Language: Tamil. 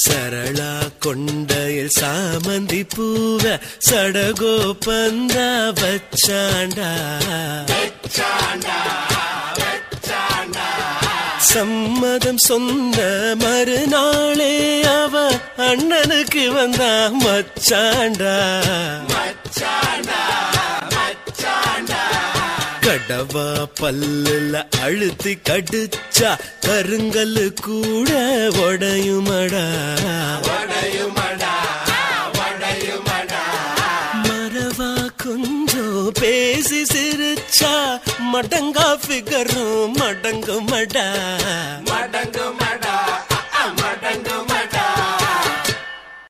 சரளா கொண்டையில் சாமந்தி பூவ சடகோ பந்தா வச்சாண்டா சம்மதம் சொன்ன மறுநாளே அவ அண்ணனுக்கு வந்தா மச்சாண்டா கடவா பல்லுல அழுத்தி கடிச்சா கருங்கல்லு கூட உடையுமடா மறவா கொஞ்சம் பேசி சிரிச்சா மடங்கா ஃபிகரும் மடங்குமடா மடங்கு மட